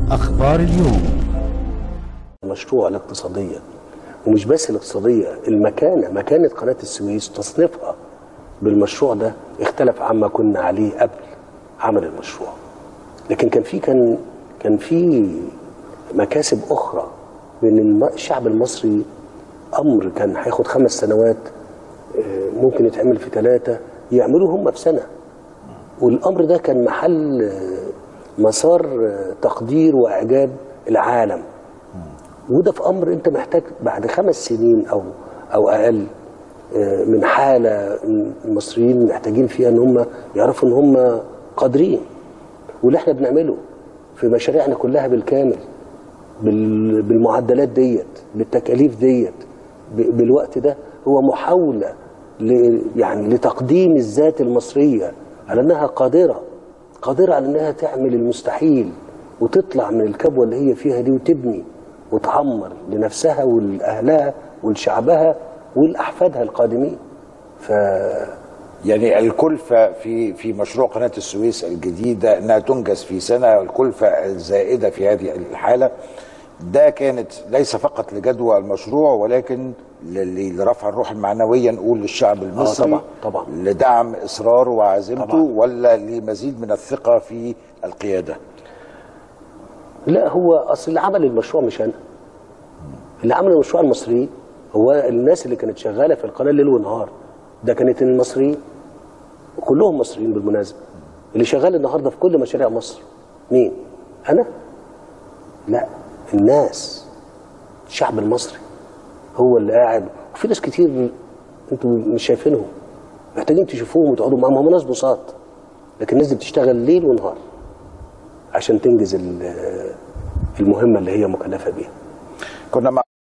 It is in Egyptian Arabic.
أخبار اليوم مشروع الاقتصادية ومش بس الاقتصادية المكانة مكانة قناة السويس تصنيفها بالمشروع ده اختلف عما كنا عليه قبل عمل المشروع لكن كان في كان كان في مكاسب أخرى بين الم- الشعب المصري أمر كان هياخد خمس سنوات آه، ممكن يتعمل في ثلاثة يعملوه هم في سنة والأمر ده كان محل آه، مسار آه، تقدير وإعجاب العالم وده في امر انت محتاج بعد خمس سنين او او اقل آه، من حاله المصريين محتاجين فيها ان هم يعرفوا ان هم قادرين واللي احنا بنعمله في مشاريعنا كلها بالكامل بال- بالمعدلات ديت بالتكاليف ديت ب- بالوقت ده هو محاوله ل- يعني لتقديم الذات المصريه على انها قادره قادره على انها تعمل المستحيل وتطلع من الكبوه اللي هي فيها دي وتبني وتعمر لنفسها ولاهلها ولشعبها ولاحفادها القادمين ف يعني الكلفة في في مشروع قناة السويس الجديدة انها تنجز في سنة الكلفة الزائدة في هذه الحالة ده كانت ليس فقط لجدوى المشروع ولكن ل- لرفع الروح المعنوية نقول للشعب المصري طبعاً، طبعاً. لدعم إصراره وعزيمته طبعاً. ولا لمزيد من الثقة في القيادة لا هو اصل اللي عمل المشروع مش انا اللي عمل المشروع المصريين هو الناس اللي كانت شغاله في القناه ليل ونهار ده كانت المصريين كلهم مصريين بالمناسبه اللي شغال النهارده في كل مشاريع مصر مين انا لا الناس الشعب المصري هو اللي قاعد وفي ناس كتير انتوا مش شايفينهم محتاجين تشوفوهم وتقعدوا معاهم هم ناس بساط لكن الناس دي بتشتغل ليل ونهار عشان تنجز ال- المهمه اللي هي مكلفه بيها كنا مع